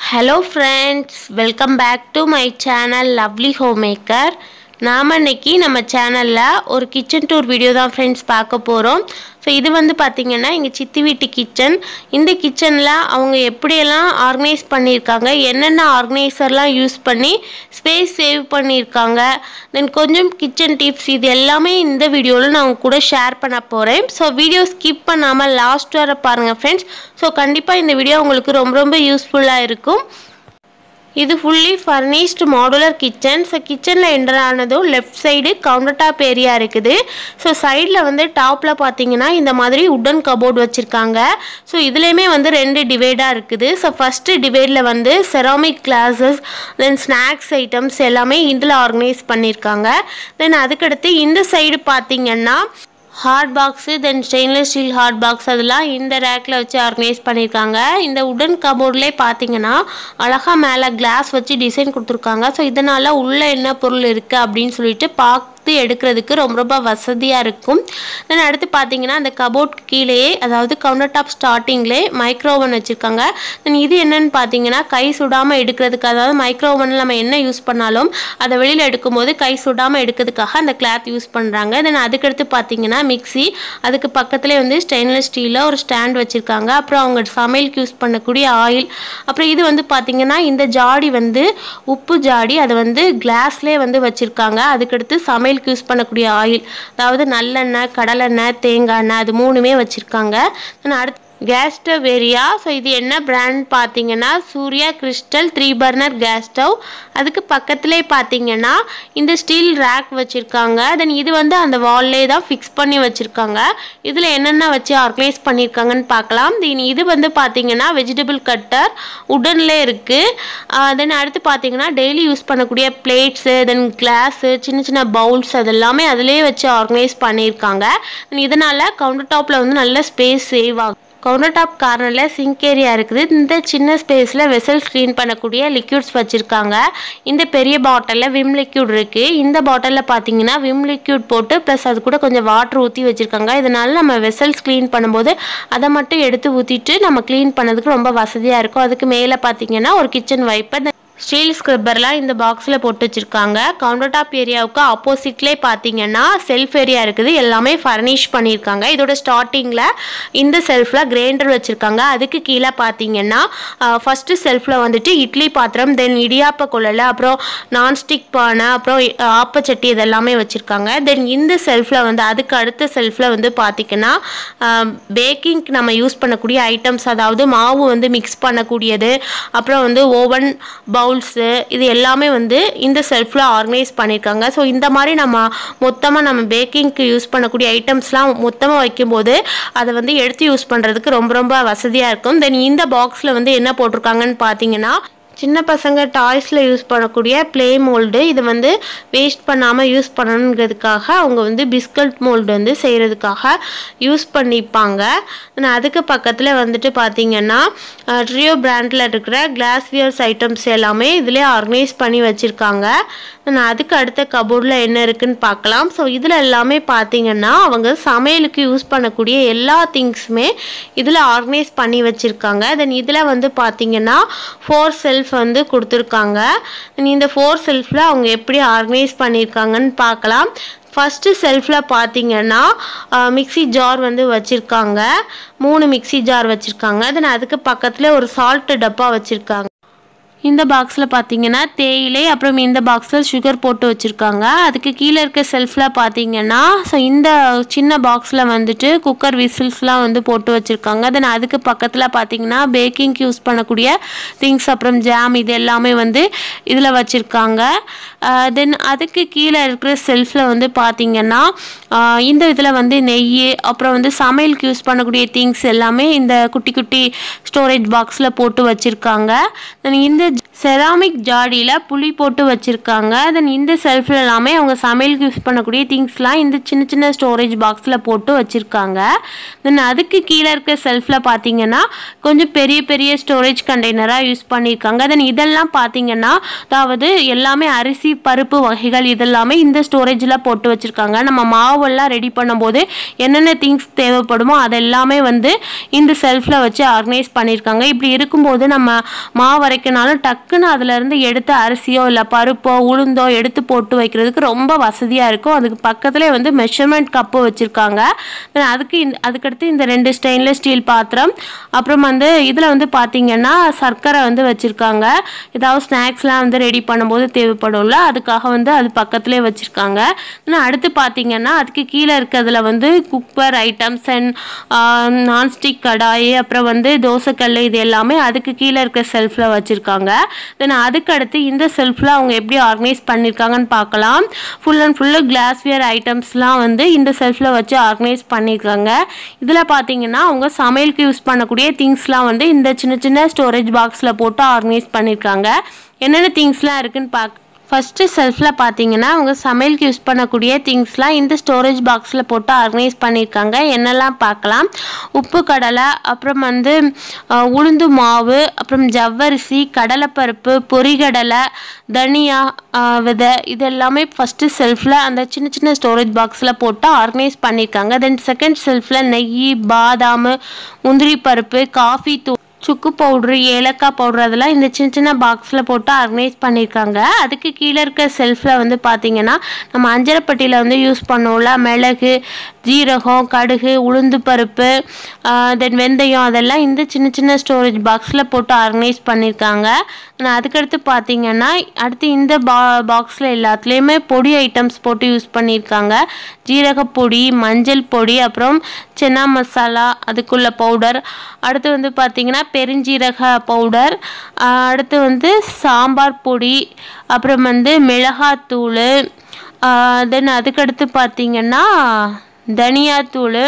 hello friends welcome back to my channel lovely home maker நாம் இன்னைக்கு நம்ம சேனலில் ஒரு கிச்சன் டூர் வீடியோ தான் ஃப்ரெண்ட்ஸ் பார்க்க போகிறோம் ஸோ இது வந்து பார்த்திங்கன்னா எங்கள் சித்தி வீட்டு கிச்சன் இந்த கிச்சனில் அவங்க எப்படியெல்லாம் ஆர்கனைஸ் பண்ணியிருக்காங்க என்னென்ன ஆர்கனைசர்லாம் யூஸ் பண்ணி ஸ்பேஸ் சேவ் பண்ணியிருக்காங்க தென் கொஞ்சம் கிச்சன் டிப்ஸ் இது எல்லாமே இந்த வீடியோவில் நான் உங்க கூட ஷேர் பண்ண போகிறேன் ஸோ வீடியோ ஸ்கிப் பண்ணாமல் லாஸ்ட் வர பாருங்கள் ஃப்ரெண்ட்ஸ் ஸோ கண்டிப்பாக இந்த வீடியோ உங்களுக்கு ரொம்ப ரொம்ப யூஸ்ஃபுல்லாக இருக்கும் இது fully furnished modular kitchen so கிச்சனில் என்டர் ஆனதும் left side counter top area இருக்குது ஸோ சைடில் வந்து டாப்பில் பார்த்தீங்கன்னா இந்த மாதிரி உட்டன் கபோர்ட் வச்சுருக்காங்க ஸோ இதுலேயுமே வந்து ரெண்டு டிவைடாக இருக்குது ஸோ ஃபஸ்ட்டு டிவைடில் வந்து ceramic glasses then snacks items எல்லாமே இதில் ஆர்கனைஸ் பண்ணியிருக்காங்க தென் அதுக்கடுத்து இந்த சைடு பார்த்தீங்கன்னா hot box then stainless steel hot box அதெல்லாம் இந்த ரேக்கில் வச்சு ஆர்கனைஸ் பண்ணியிருக்காங்க இந்த உடன் கபோர்ட்லேயே பார்த்தீங்கன்னா அழகாக மேலே கிளாஸ் வச்சு டிசைன் கொடுத்துருக்காங்க ஸோ இதனால் உள்ளே என்ன பொருள் இருக்குது அப்படின்னு சொல்லிட்டு பார்த்து எடுக்கிறதுக்கு ரொம்ப ரொம்ப வசதியாக இருக்கும் தென் அடுத்து பார்த்தீங்கன்னா அந்த கபோர்ட் கீழேயே அதாவது கவுண்டர் டாப் ஸ்டார்டிங்லே மைக்ரோ ஓவன் வச்சுருக்காங்க தென் இது என்னன்னு பார்த்தீங்கன்னா கை சுடாமல் எடுக்கிறதுக்கு அதாவது மைக்ரோ ஓவனில் நம்ம என்ன யூஸ் பண்ணாலும் அதை வெளியில் எடுக்கும்போது கை சுடாமல் எடுக்கிறதுக்காக அந்த கிளாத் யூஸ் பண்ணுறாங்க தென் அதுக்கடுத்து பார்த்தீங்கன்னா மிக்ஸி அதுக்கு பக்கத்துலேயே வந்து ஸ்டெயின்லெஸ் ஸ்டீலில் ஒரு ஸ்டாண்ட் வச்சுருக்காங்க அப்புறம் அவங்க சமையலுக்கு யூஸ் பண்ணக்கூடிய ஆயில் அப்புறம் இது வந்து பார்த்தீங்கன்னா இந்த ஜாடி வந்து உப்பு ஜாடி அதை வந்து கிளாஸ்லேயே வந்து வச்சுருக்காங்க அதுக்கடுத்து சமையலுக்கு யூஸ் பண்ணக்கூடிய ஆயில் அதாவது நல்லெண்ணெய் கடலெண்ணெய் தேங்காய் எண்ணெய் அது மூணுமே வச்சுருக்காங்க தென் அடுத்து கேஸ் ஸ்டவ் ஏரியா ஸோ இது என்ன பிராண்ட் பார்த்தீங்கன்னா Surya crystal three burner gas stove அதுக்கு பக்கத்துலேயே பார்த்தீங்கன்னா இந்த ஸ்டீல் ரேக் வச்சுருக்காங்க தென் இது வந்து அந்த வால்லே தான் ஃபிக்ஸ் பண்ணி வச்சுருக்காங்க இதில் என்னென்ன வச்சு ஆர்கனைஸ் பண்ணியிருக்காங்கன்னு பார்க்கலாம் தென் இது வந்து பார்த்தீங்கன்னா வெஜிடபிள் கட்டர் உடன்லே இருக்குது தென் அடுத்து பார்த்தீங்கன்னா டெய்லி யூஸ் பண்ணக்கூடிய பிளேட்ஸு தென் கிளாஸு சின்ன சின்ன பவுல்ஸ் அதெல்லாமே அதிலே வச்சு ஆர்கனைஸ் பண்ணியிருக்காங்க தென் இதனால் கவுண்டர் டாப்பில் வந்து நல்ல ஸ்பேஸ் சேவ் ஆகும் கவுண்டர் டாப் கார்னரில் சிங்க் ஏரியா இருக்குது இந்த சின்ன ஸ்பேஸில் வெசல்ஸ் க்ளீன் பண்ணக்கூடிய லிக்யூட்ஸ் வச்சுருக்காங்க இந்த பெரிய பாட்டிலில் விம் லிக்யூட் இருக்குது இந்த பாட்டிலில் பார்த்தீங்கன்னா விம் லிக்யூட் போட்டு ப்ளஸ் அது கூட கொஞ்சம் வாட்டர் ஊற்றி வச்சுருக்காங்க இதனால நம்ம வெசல்ஸ் க்ளீன் பண்ணும்போது அதை மட்டும் எடுத்து ஊற்றிட்டு நம்ம க்ளீன் பண்ணதுக்கு ரொம்ப வசதியாக இருக்கும் அதுக்கு மேலே பார்த்தீங்கன்னா ஒரு கிச்சன் வைப்பர் ஸ்டீல் ஸ்க்ரப்பர்லாம் இந்த பாக்ஸில் போட்டு வச்சுருக்காங்க கவுண்டர் டாப் ஏரியாவுக்கு ஆப்போசிட்லேயே பார்த்தீங்கன்னா செல்ஃப் ஏரியா இருக்குது எல்லாமே ஃபர்னிஷ் பண்ணியிருக்காங்க இதோட ஸ்டார்டிங்கில் இந்த செல்ஃபில் கிரைண்டர் வச்சுருக்காங்க அதுக்கு கீழே பார்த்தீங்கன்னா ஃபஸ்ட்டு செல்ஃபில் வந்துட்டு இட்லி பாத்திரம் தென் இடியாப்ப குழல் அப்புறம் நான்ஸ்டிக் பானை அப்புறம் ஆப்பச்சட்டி இதெல்லாமே வச்சுருக்காங்க தென் இந்த செல்ஃபில் வந்து அதுக்கு அடுத்த செல்ஃபில் வந்து பார்த்திங்கன்னா பேக்கிங்க்கு நம்ம யூஸ் பண்ணக்கூடிய ஐட்டம்ஸ் அதாவது மாவு வந்து மிக்ஸ் பண்ணக்கூடியது அப்புறம் வந்து ஓவன் பவுல்ஸு இது எல்லாமே வந்து இந்த செல்ஃபில் ஆர்கனைஸ் பண்ணியிருக்காங்க ஸோ இந்த மாதிரி நம்ம மொத்தமாக நம்ம பேக்கிங்க்கு யூஸ் பண்ணக்கூடிய ஐட்டம்ஸ்லாம் மொத்தமாக வைக்கும்போது அதை வந்து எடுத்து யூஸ் பண்ணுறதுக்கு ரொம்ப ரொம்ப வசதியாக இருக்கும் தென் இந்த பாக்ஸில் வந்து என்ன போட்டிருக்காங்கன்னு பார்த்தீங்கன்னா சின்ன பசங்க டாய்ஸில் யூஸ் பண்ணக்கூடிய ப்ளே மோல்டு இதை வந்து வேஸ்ட் பண்ணாமல் யூஸ் பண்ணணுங்கிறதுக்காக அவங்க வந்து பிஸ்கட் மோல்டு வந்து செய்கிறதுக்காக யூஸ் பண்ணிப்பாங்க அதுக்கு பக்கத்தில் வந்துட்டு பார்த்திங்கன்னா ட்ரியோ பிராண்டில் இருக்கிற கிளாஸ்வியர்ஸ் ஐட்டம்ஸ் எல்லாமே இதிலே ஆர்கனைஸ் பண்ணி வச்சுருக்காங்க அதுக்கு அடுத்த கபோர்டில் என்ன இருக்குன்னு பார்க்கலாம் ஸோ இதில் எல்லாமே பார்த்தீங்கன்னா அவங்க சமையலுக்கு யூஸ் பண்ணக்கூடிய எல்லா திங்ஸுமே இதில் ஆர்கனைஸ் பண்ணி வச்சுருக்காங்க தென் இதில் வந்து பார்த்தீங்கன்னா ஃபோர் செல்ஃப் வந்து கொடுத்துருக்காங்க இந்த ஃபோர் செல்ஃபில் அவங்க எப்படி ஆர்கனைஸ் பண்ணியிருக்காங்கன்னு பார்க்கலாம் ஃபஸ்ட்டு செல்ஃபில் பார்த்தீங்கன்னா மிக்சி ஜார் வந்து வச்சுருக்காங்க மூணு மிக்சி ஜார் வச்சுருக்காங்க தென் அதுக்கு பக்கத்தில் ஒரு சால்ட்டு டப்பா வச்சுருக்காங்க இந்த பாக்ஸில் பார்த்தீங்கன்னா தேயிலை அப்புறம் இந்த பாக்ஸில் சுகர் போட்டு வச்சுருக்காங்க அதுக்கு கீழே இருக்க செல்ஃபில் பார்த்தீங்கன்னா ஸோ இந்த சின்ன பாக்ஸில் வந்துட்டு குக்கர் விசில்ஸ்லாம் வந்து போட்டு வச்சுருக்காங்க தென் அதுக்கு பக்கத்தில் பார்த்தீங்கன்னா பேக்கிங்க்கு யூஸ் பண்ணக்கூடிய திங்ஸ் அப்புறம் ஜாம் இது எல்லாமே வந்து இதில் வச்சுருக்காங்க தென் அதுக்கு கீழே இருக்கிற செல்ஃபில் வந்து பார்த்தீங்கன்னா இந்த இதில் வந்து நெய் அப்புறம் வந்து சமையலுக்கு யூஸ் பண்ணக்கூடிய திங்ஸ் எல்லாமே இந்த குட்டி குட்டி ஸ்டோரேஜ் பாக்ஸில் போட்டு வச்சுருக்காங்க தென் இந்த செராமிக் ஜாடியில் புளி போட்டு வச்சுருக்காங்க தென் இந்த செல்ஃபில் எல்லாமே அவங்க சமையலுக்கு யூஸ் பண்ணக்கூடிய திங்ஸ்லாம் இந்த சின்ன சின்ன ஸ்டோரேஜ் பாக்ஸில் போட்டு வச்சுருக்காங்க தென் அதுக்கு கீழே இருக்க செல்ஃபில் பார்த்தீங்கன்னா கொஞ்சம் பெரிய பெரிய ஸ்டோரேஜ் கண்டெய்னராக யூஸ் பண்ணியிருக்காங்க தென் இதெல்லாம் பார்த்தீங்கன்னா அதாவது எல்லாமே அரிசி பருப்பு வகைகள் இதெல்லாமே இந்த ஸ்டோரேஜில் போட்டு வச்சுருக்காங்க நம்ம மாவெல்லாம் ரெடி பண்ணும்போது என்னென்ன திங்ஸ் தேவைப்படுமோ அதெல்லாமே வந்து இந்த செல்ஃபில் வச்சு ஆர்கனைஸ் பண்ணியிருக்காங்க இப்படி இருக்கும்போது நம்ம மாவு அரைக்கனாலும் டக்குன்னு அதுலேருந்து எடுத்து அரிசியோ இல்லை பருப்போ உளுந்தோ எடுத்து போட்டு வைக்கிறதுக்கு ரொம்ப வசதியாக இருக்கும் அதுக்கு பக்கத்துலேயே வந்து மெஷர்மெண்ட் கப்பு வச்சுருக்காங்க அதுக்கு இந்த அதுக்கடுத்து இந்த ரெண்டு ஸ்டெயின்லெஸ் ஸ்டீல் பாத்திரம் அப்புறம் வந்து இதில் வந்து பார்த்தீங்கன்னா சர்க்கரை வந்து வச்சுருக்காங்க ஏதாவது ஸ்நாக்ஸ்லாம் வந்து ரெடி பண்ணும்போது தேவைப்படும்ல அதுக்காக வந்து அது பக்கத்துலேயே வச்சுருக்காங்க இன்னும் அடுத்து பார்த்தீங்கன்னா அதுக்கு கீழே இருக்கிறதுல வந்து குக்கர் ஐட்டம்ஸ் அண்ட் நான்ஸ்டிக் கடாய் அப்புறம் வந்து தோசைக்கல் இது எல்லாமே அதுக்கு கீழே இருக்க செல்ஃபில் வச்சுருக்காங்க தென் அதுக்கு அடுத்து இந்த செல்ஃபில் அவங்க எப்படி ஆர்கனைஸ் பண்ணியிருக்காங்கன்னு பார்க்கலாம் ஃபுல் அண்ட் ஃபுல்லு கிளாஸ்வேர் ஐட்டம்ஸ்லாம் வந்து இந்த செல்ஃபில் வச்சு ஆர்கனைஸ் பண்ணியிருக்காங்க இதில் பார்த்தீங்கன்னா அவங்க சமையலுக்கு யூஸ் பண்ணக்கூடிய திங்ஸ்லாம் வந்து இந்த சின்ன சின்ன ஸ்டோரேஜ் பாக்ஸில் போட்டு ஆர்கனைஸ் பண்ணியிருக்காங்க என்னென்ன திங்ஸ்லாம் இருக்குன்னு பார்க்க ஃபஸ்ட்டு செல்ஃபில் பார்த்தீங்கன்னா அவங்க சமையலுக்கு யூஸ் பண்ணக்கூடிய திங்ஸ்லாம் இந்த ஸ்டோரேஜ் பாக்ஸில் போட்டு ஆர்கனைஸ் பண்ணியிருக்காங்க என்னெல்லாம் பார்க்கலாம் உப்பு கடலை அப்புறம் வந்து அஹ், உளுந்து மாவு அப்புறம் ஜவ்வரிசி கடலைப்பருப்பு பொரிகடலை தனியா அஹ், விதை இது எல்லாமே ஃபஸ்ட்டு செல்ஃபில் அந்த சின்ன சின்ன ஸ்டோரேஜ் பாக்ஸில் போட்டு ஆர்கனைஸ் பண்ணியிருக்காங்க தென் செகண்ட் செல்ஃபில் நெய் பாதாம் முந்திரி பருப்பு காஃபி தூள் சுக்கு பவுட்ரு ஏலக்காய் பவுட்ரு அதெல்லாம் இந்த சின்ன சின்ன பாக்ஸில் போட்டு ஆர்கனைஸ் பண்ணியிருக்காங்க அதுக்கு கீழே இருக்க செல்ஃபில் வந்து பார்த்தீங்கன்னா நம்ம அஞ்சரைப்பட்டியில் வந்து யூஸ் பண்ணுவோம்ல மிளகு ஜீரகம் கடுகு உளுந்து பருப்பு தென் வெந்தயம் அதெல்லாம் இந்த சின்ன சின்ன ஸ்டோரேஜ் பாக்ஸில் போட்டு ஆர்கனைஸ் பண்ணியிருக்காங்க நான் அதுக்கடுத்து பார்த்தீங்கன்னா அடுத்து இந்த பா பாக்ஸில் எல்லாத்துலேயுமே பொடி ஐட்டம்ஸ் போட்டு யூஸ் பண்ணியிருக்காங்க ஜீரகப்பொடி மஞ்சள் பொடி அப்புறம் சென்னா மசாலா அதுக்குள்ள பவுடர் அடுத்து வந்து பார்த்தீங்கன்னா பெருஞ்சீரக பவுடர் அடுத்து வந்து சாம்பார் பொடி அப்புறம் வந்து மிளகாத்தூள் தென் அதுக்கடுத்து பார்த்தீங்கன்னா தனியாத்தூள்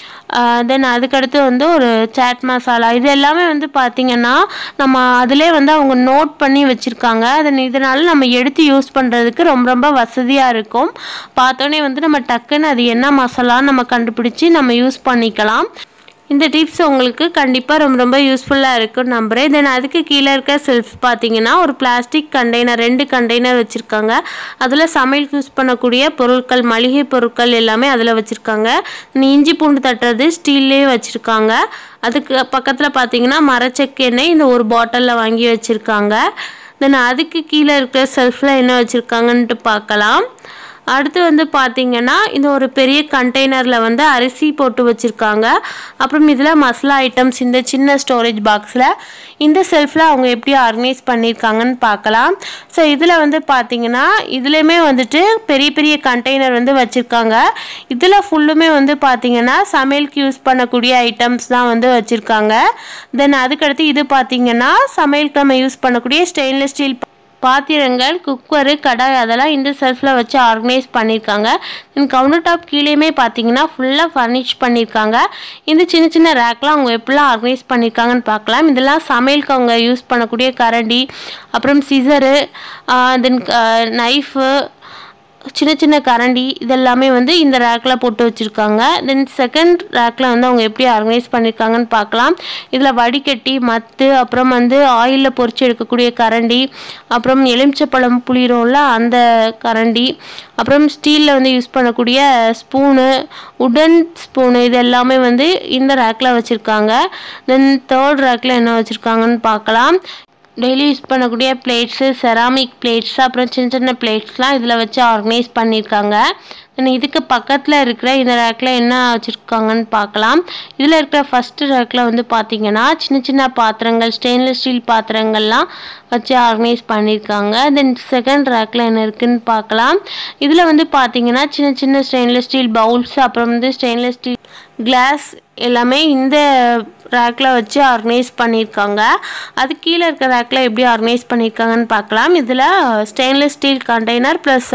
தென் அதுக்கடுத்து வந்து ஒரு சாட் மசாலா இது எல்லாமே வந்து பார்த்திங்கன்னா நம்ம அதிலே வந்து அவங்க நோட் பண்ணி வச்சுருக்காங்க அதன் இதனால நம்ம எடுத்து யூஸ் பண்ணுறதுக்கு ரொம்ப ரொம்ப வசதியாக இருக்கும் பார்த்தோன்னே வந்து நம்ம டக்குன்னு அது என்ன மசாலான்னு நம்ம கண்டுபிடிச்சி நம்ம யூஸ் பண்ணிக்கலாம் இந்த டிப்ஸ் உங்களுக்கு கண்டிப்பாக ரொம்ப ரொம்ப யூஸ்ஃபுல்லாக இருக்கும்னு நம்புகிறேன் தென் அதுக்கு கீழே இருக்க செல்ஃப் பார்த்தீங்கன்னா ஒரு பிளாஸ்டிக் கண்டெய்னர் ரெண்டு கண்டெய்னர் வச்சுருக்காங்க அதில் சமையலுக்கு யூஸ் பண்ணக்கூடிய பொருட்கள் மளிகை பொருட்கள் எல்லாமே அதில் வச்சுருக்காங்க இஞ்சி பூண்டு தட்டுறது ஸ்டீல்லே வச்சுருக்காங்க அதுக்கு பக்கத்தில் பார்த்தீங்கன்னா மரச்செக்கெண்ணெய் இந்த ஒரு பாட்டிலில் வாங்கி வச்சுருக்காங்க தென் அதுக்கு கீழே இருக்கிற செல்ஃபில் என்ன வச்சுருக்காங்கன்ட்டு பார்க்கலாம் அடுத்து வந்து பார்த்தீங்கன்னா இந்த ஒரு பெரிய கண்டெய்னரில் வந்து அரிசி போட்டு வச்சுருக்காங்க அப்புறம் இதில் மசாலா ஐட்டம்ஸ் இந்த சின்ன ஸ்டோரேஜ் பாக்ஸில் இந்த செல்ஃபில் அவங்க எப்படி ஆர்கனைஸ் பண்ணியிருக்காங்கன்னு பார்க்கலாம் ஸோ இதில் வந்து பார்த்தீங்கன்னா இதுலேயுமே வந்துட்டு பெரிய பெரிய கண்டெய்னர் வந்து வச்சுருக்காங்க இதில் ஃபுல்லுமே வந்து பார்த்தீங்கன்னா சமையலுக்கு யூஸ் பண்ணக்கூடிய ஐட்டம்ஸ் தான் வந்து வச்சுருக்காங்க தென் அதுக்கடுத்து இது பார்த்தீங்கன்னா சமையலுக்கு நம்ம யூஸ் பண்ணக்கூடிய ஸ்டெயின்லெஸ் ஸ்டீல் பாத்திரங்கள் குக்கரு கடாய் அதெல்லாம் இந்த செல்ஃபில் வச்சு ஆர்கனைஸ் பண்ணியிருக்காங்க தென் கவுண்டர் டாப் கீழேயுமே பார்த்தீங்கன்னா ஃபுல்லாக ஃபர்னிஷ் பண்ணியிருக்காங்க இந்த சின்ன சின்ன ரேக்லாம் அவங்க எப்படிலாம் ஆர்கனைஸ் பண்ணியிருக்காங்கன்னு பார்க்கலாம் இதெல்லாம் சமையலுக்கு அவங்க யூஸ் பண்ணக்கூடிய கரண்டி அப்புறம் சிசரு தென் நைஃபு சின்ன சின்ன கரண்டி இதெல்லாமே வந்து இந்த ரேக்கில் போட்டு வச்சுருக்காங்க தென் செகண்ட் ரேக்கில் வந்து அவங்க எப்படி ஆர்கனைஸ் பண்ணியிருக்காங்கன்னு பார்க்கலாம் இதில் வடிகட்டி மத்து அப்புறம் வந்து ஆயிலில் பொரிச்சு எடுக்கக்கூடிய கரண்டி அப்புறம் எலுமிச்சப்பழம் புளிரோம்ல அந்த கரண்டி அப்புறம் ஸ்டீலில் வந்து யூஸ் பண்ணக்கூடிய ஸ்பூனு உடன் ஸ்பூனு இது எல்லாமே வந்து இந்த ரேக்கில் வச்சுருக்காங்க தென் தேர்ட் ரேக்கில் என்ன வச்சுருக்காங்கன்னு பார்க்கலாம் டெய்லி யூஸ் பண்ணக்கூடிய பிளேட்ஸு செராமிக் பிளேட்ஸ் அப்புறம் சின்ன சின்ன பிளேட்ஸ்லாம் இதில் வச்சு ஆர்கனைஸ் பண்ணியிருக்காங்க தென் இதுக்கு பக்கத்தில் இருக்கிற இந்த ரேக்கில் என்ன வச்சுருக்காங்கன்னு பார்க்கலாம் இதில் இருக்கிற ஃபஸ்ட்டு ரேக்கில் வந்து பார்த்தீங்கன்னா சின்ன சின்ன பாத்திரங்கள் ஸ்டெயின்லெஸ் ஸ்டீல் பாத்திரங்கள்லாம் வச்சு ஆர்கனைஸ் பண்ணியிருக்காங்க தென் செகண்ட் ரேக்கில் என்ன இருக்குன்னு பார்க்கலாம் இதில் வந்து பார்த்தீங்கன்னா சின்ன சின்ன ஸ்டெயின்லெஸ் ஸ்டீல் பவுல்ஸ் அப்புறம் வந்து ஸ்டெயின்லெஸ் ஸ்டீல் கிளாஸ் எல்லாமே இந்த ரேக்கில் வச்சு ஆர்கனைஸ் பண்ணியிருக்காங்க அது கீழே இருக்க ரேக்கில் எப்படி ஆர்கனைஸ் பண்ணியிருக்காங்கன்னு பார்க்கலாம் இதில் stainless steel container plus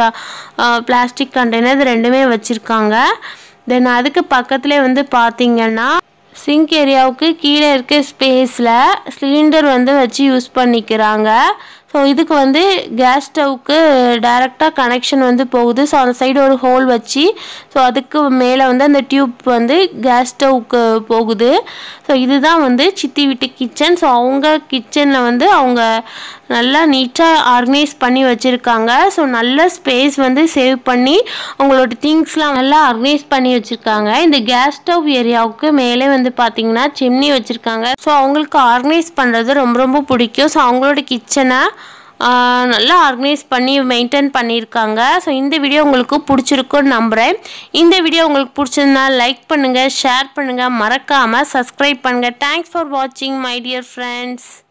plastic container இது ரெண்டுமே வச்சுருக்காங்க தென் அதுக்கு பக்கத்துலேயே வந்து பார்த்தீங்கன்னா சிங்க் ஏரியாவுக்கு கீழே இருக்க ஸ்பேஸில் சிலிண்டர் வந்து வச்சு யூஸ் பண்ணிக்கிறாங்க ஸோ இதுக்கு வந்து கேஸ் ஸ்டவ்க்கு டைரெக்டாக கனெக்ஷன் வந்து போகுது ஸோ அந்த சைடு ஒரு ஹோல் வச்சு ஸோ அதுக்கு மேலே வந்து அந்த டியூப் வந்து கேஸ் ஸ்டவ்க்கு போகுது ஸோ இதுதான் வந்து சித்தி வீட்டு கிச்சன் ஸோ அவங்க கிச்சனில் வந்து அவங்க நல்லா நீட்டாக ஆர்கனைஸ் பண்ணி வச்சுருக்காங்க ஸோ நல்ல ஸ்பேஸ் வந்து சேவ் பண்ணி அவங்களோட திங்ஸ்லாம் நல்லா ஆர்கனைஸ் பண்ணி வச்சுருக்காங்க இந்த கேஸ் ஸ்டவ் ஏரியாவுக்கு மேலே வந்து பார்த்திங்கன்னா சிம்னி வச்சுருக்காங்க ஸோ அவங்களுக்கு ஆர்கனைஸ் பண்ணுறது ரொம்ப ரொம்ப பிடிக்கும் ஸோ அவங்களோட கிச்சனை நல்லா ஆர்கனைஸ் பண்ணி மெயின்டைன் பண்ணியிருக்காங்க ஸோ இந்த வீடியோ உங்களுக்கு பிடிச்சிருக்குன்னு நம்புகிறேன் இந்த வீடியோ உங்களுக்கு பிடிச்சிருந்தா லைக் பண்ணுங்கள் ஷேர் பண்ணுங்கள் மறக்காமல் சப்ஸ்கிரைப் பண்ணுங்கள் தேங்க்ஸ் ஃபார் வாட்சிங் மை டியர் ஃப்ரெண்ட்ஸ்